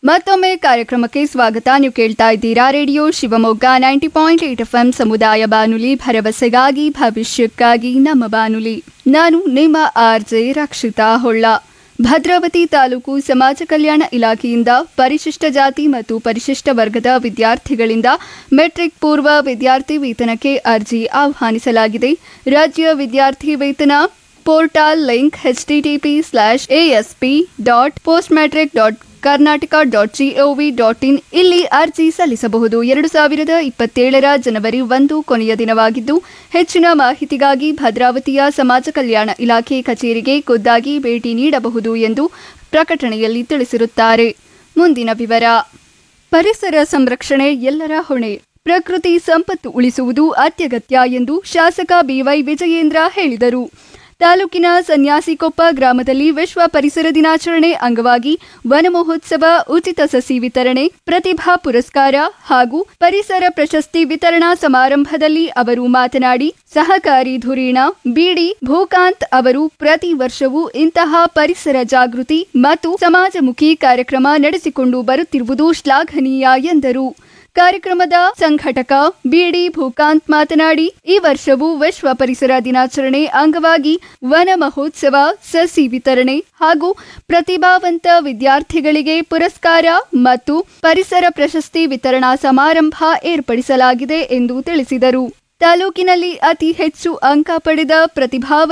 ಮತ್ತೊಮ್ಮೆ ಕಾರ್ಯಕ್ರಮಕ್ಕೆ ಸ್ವಾಗತ ನೀವು ಕೇಳ್ತಾ ಇದ್ದೀರಾ radio Shivamogga ninety point eight F ಸಮುದಾಯ ಬಾನುಲಿ ಭರವಸೆಗಾಗಿ ಭವಿಷ್ಯಕ್ಕಾಗಿ ನಮ್ಮ ಬಾನುಲಿ ನಾನು ನಿಮ್ಮ ಆರ್ ಜೆ ರಕ್ಷಿತಾ ಹೊಳ್ಳ ಭದ್ರಾವತಿ ತಾಲೂಕು ಸಮಾಜ ಕಲ್ಯಾಣ ಇಲಾಖೆಯಿಂದ ಪರಿಶಿಷ್ಟ ಜಾತಿ ಮತ್ತು ಪರಿಶಿಷ್ಟ ವರ್ಗದ ವಿದ್ಯಾರ್ಥಿಗಳಿಂದ ಮೆಟ್ರಿಕ್ ಪೂರ್ವ ವಿದ್ಯಾರ್ಥಿ ವೇತನಕ್ಕೆ ಅರ್ಜಿ ಆಹ್ವಾನಿಸಲಾಗಿದೆ ರಾಜ್ಯ ವಿದ್ಯಾರ್ಥಿ ವೇತನ portal link HTTP slash ASP dot post matric dot Karnataka dot GOV dot in ಇಲ್ಲಿ ಅರ್ಜಿ ಸಲ್ಲಿಸಬಹುದು ಎರಡು ಸಾವಿರದ ಇಪ್ಪತ್ತೇಳರ ಜನವರಿ ಒಂದು ಕೊನೆಯ ದಿನವಾಗಿದ್ದು ಹೆಚ್ಚಿನ ಮಾಹಿತಿಗಾಗಿ ಭದ್ರಾವತಿಯ ಸಮಾಜ ಕಲ್ಯಾಣ ಇಲಾಖೆ ಕಚೇರಿಗೆ ಖುದ್ದಾಗಿ ಭೇಟಿ ನೀಡಬಹುದು ಎಂದು ಪ್ರಕಟಣೆಯಲ್ಲಿ ತಿಳಿಸಿರುತ್ತಾರೆ ಮುಂದಿನ ವಿವರ ಪರಿಸರ ಸಂರಕ್ಷಣೆ ಎಲ್ಲರ ಹೊಣೆ ಪ್ರಕೃತಿ ಸಂಪತ್ತು ಉಳಿಸುವುದು ಅತ್ಯಗತ್ಯ ಎಂದು ಶಾಸಕ ಬಿವೈ ವಿಜಯೇಂದ್ರ ಹೇಳಿದರು ತಾಲೂಕಿನ ಸನ್ಯಾಸಿಕೊಪ್ಪ ಗ್ರಾಮದಲ್ಲಿ ವಿಶ್ವ ಪರಿಸರ ದಿನಾಚರಣೆ ಅಂಗವಾಗಿ ವನ ಮಹೋತ್ಸವ ಉಚಿತ ಸಸಿ ವಿತರಣೆ ಪ್ರತಿಭಾ ಪುರಸ್ಕಾರ ಹಾಗೂ ಪರಿಸರ ಪ್ರಶಸ್ತಿ ವಿತರಣಾ ಸಮಾರಂಭದಲ್ಲಿ ಅವರು ಮಾತನಾಡಿ ಸಹಕಾರಿ ಧುರೀಣ ಬಿಡಿ ಭೂಕಾಂತ್ ಅವರು ಪ್ರತಿ ವರ್ಷವೂ ಇಂತಹ ಪರಿಸರ ಜಾಗೃತಿ ಮತ್ತು ಸಮಾಜಮುಖಿ ಕಾರ್ಯಕ್ರಮ ನಡೆಸಿಕೊಂಡು ಬರುತ್ತಿರುವುದು ಶ್ಲಾಘನೀಯ ಎಂದರು ಕಾರ್ಯಕ್ರಮದ ಸಂಘಟಕ ಬಿಡಿ ಭೂಕಾಂತ್ ಮಾತನಾಡಿ ಈ ವರ್ಷವೂ ವಿಶ್ವ ಪರಿಸರ ದಿನಾಚರಣೆ ಅಂಗವಾಗಿ ವನ ಮಹೋತ್ಸವ ಸಸಿ ವಿತರಣೆ ಹಾಗೂ ಪ್ರತಿಭಾವಂತ ವಿದ್ಯಾರ್ಥಿಗಳಿಗೆ ಪುರಸ್ಕಾರ ಮತ್ತು ಪರಿಸರ ಪ್ರಶಸ್ತಿ ವಿತರಣಾ ಸಮಾರಂಭ ಏರ್ಪಡಿಸಲಾಗಿದೆ ಎಂದು ತಿಳಿಸಿದರು ತಾಲೂಕಿನಲ್ಲಿ ಅತಿ ಹೆಚ್ಚು ಅಂಕ ಪಡೆದ ಪ್ರತಿಭಾವಂತ